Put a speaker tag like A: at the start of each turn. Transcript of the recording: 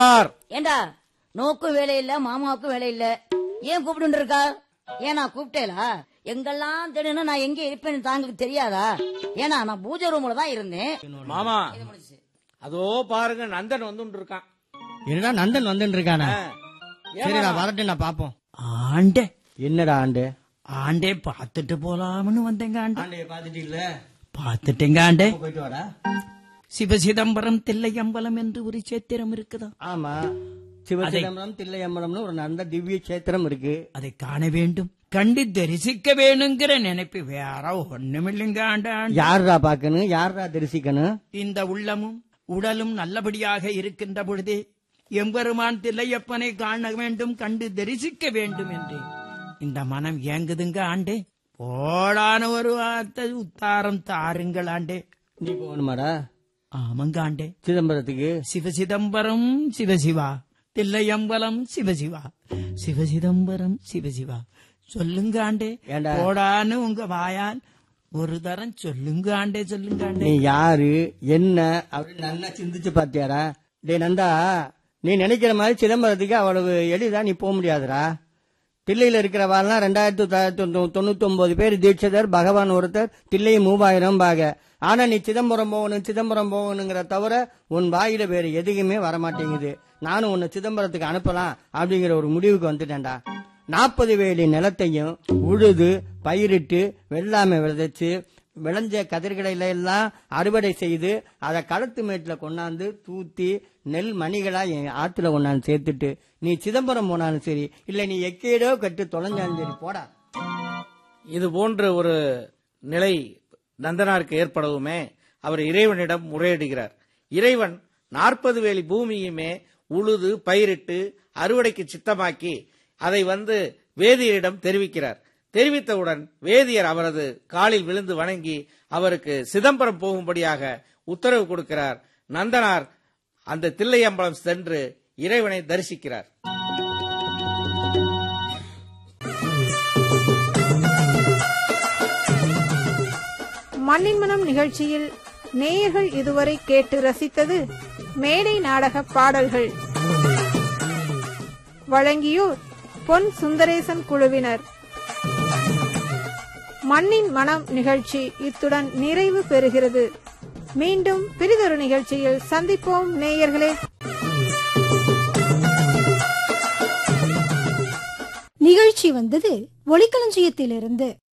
A: Sir
B: ஏண்டா நோக்கும் வேலை இல்ல மாமாவுக்கும் வேலை இல்ல ஏன் கூப்பிட்டு இருக்கா ஏன் நான் கூப்பிட்டேலா எங்கெல்லாம் தேடுனா நான் எங்க இருப்பேன்னு தாங்களுக்கு தெரியாதா ஏன்னா நான் பூஜை ரூம்ல தான் இருந்தேன்
A: மாமா அதோ பாருங்க நந்தன் வந்து இருக்கான்
C: என்னடா நந்தன் வந்துட்டு இருக்கானே
A: ஆ.
C: சரி நான் வரட்டும் நான் பாப்போம்
D: ஆண்டே
C: என்னடா ஆண்டு
D: ஆண்டே பார்த்துட்டு போலாம்னு வந்தேங்க ஆண்டே
C: ஆண்டைய பாத்துட்டு இல்ல
D: பார்த்துட்டேங்க ஆண்டே
C: போயிட்டு வாடா
D: சிவசிதம்பரம் தில்லையம்பலம் என்று ஒரு சேத்திரம் இருக்குதா
C: ஆமா சிவசிதம்பரம் தில்லையம்பலம்னு ஒரு நல்ல திவ்ய கஷேத்திரம் இருக்கு
D: அதை காண வேண்டும் கண்டு தரிசிக்க வேணுங்கிற நினைப்பு வேற ஒண்ணுமில்லைங்க ஆண்டே ஆண்டே.
C: யாரா பாக்கணும் யாரா தரிசிக்கணும்
D: இந்த உள்ளமும் உடலும் நல்லபடியாக இருக்கின்ற பொழுதே எம்பெருமான் தில்லையப்பனை காண வேண்டும் கண்டு தரிசிக்க வேண்டும் என்று இந்த மனம் ஏங்குதுங்க ஆண்டே போடான ஒரு வார்த்தை உத்தாரம் தாருங்கள் ஆண்டே
C: நீ போகணுமாடா
D: ஆமாங்க ஆண்டே
C: சிதம்பரத்துக்கு
D: சிவசிதம்பரம் சிவசிவா தில்லையம்பலம் சிவசிவா சிவசிதம்பரம் சிவசிவா சொல்லுங்க ஆண்டே
C: ஏண்டா?
D: போடான்னு உங்க வாயால் ஒரு தரம் சொல்லுங்க ஆண்டே சொல்லுங்க ஆண்டே
C: நீ யாரு என்ன அப்படின்னு நல்லா சிந்திச்சு பாத்தியாடா டேய் நந்தா நீ நினைக்கிற மாதிரி சிதம்பரத்துக்கு அவ்வளவு எளிதா நீ போக முடியாதுடா தில்லையில இருக்கிறவாள்லாம் ரெண்டாயிரத்தி தொண்ணூத்தி ஒன்பது பேர் தீட்சிதர் பகவான் ஒருத்தர் தில்லை மூவாயிரம் பாக ஆனா நீ சிதம்பரம் போகணும் சிதம்பரம் போகணுங்கிற தவிர உன் வாயில வேற எதுக்குமே வரமாட்டேங்குது நானும் உன்னை சிதம்பரத்துக்கு அனுப்பலாம் அப்படிங்கிற ஒரு முடிவுக்கு வந்துட்டேன்டா நாற்பது வேலி நிலத்தையும் உழுது பயிரிட்டு வெள்ளாமை விதைச்சு விளைஞ்ச கதிர்களை எல்லாம் அறுவடை செய்து அதை களத்து மேட்டுல கொண்டாந்து தூத்தி நெல் மணிகளா என் ஆத்துல கொண்டாந்து சேர்த்துட்டு நீ சிதம்பரம் போனாலும் சரி இல்ல நீ எக்கேடோ கட்டு தொலைஞ்சாலும் சரி போடா
A: இது போன்ற ஒரு நிலை நந்தனாருக்கு ஏற்படவுமே அவர் இறைவனிடம் முறையிடுகிறார் இறைவன் நாற்பது வேலி பூமியுமே உழுது பயிரிட்டு அறுவடைக்கு சித்தமாக்கி அதை வந்து வேதியரிடம் தெரிவிக்கிறார் தெரிவித்தவுடன் வேதியர் அவரது காலில் விழுந்து வணங்கி அவருக்கு சிதம்பரம் போகும்படியாக உத்தரவு கொடுக்கிறார் நந்தனார் அந்த தில்லையம்பலம் சென்று இறைவனை தரிசிக்கிறார்
E: மண்ணின் மனம் நிகழ்ச்சியில் நேயர்கள் இதுவரை கேட்டு ரசித்தது மேடை நாடக பாடல்கள் வழங்கியோர் பொன் சுந்தரேசன் குழுவினர் மண்ணின் மனம் நிகழ்ச்சி இத்துடன் நிறைவு பெறுகிறது மீண்டும் பிரிதொரு நிகழ்ச்சியில் சந்திப்போம் நேயர்களே
F: நிகழ்ச்சி வந்தது ஒளிக்களஞ்சியத்திலிருந்து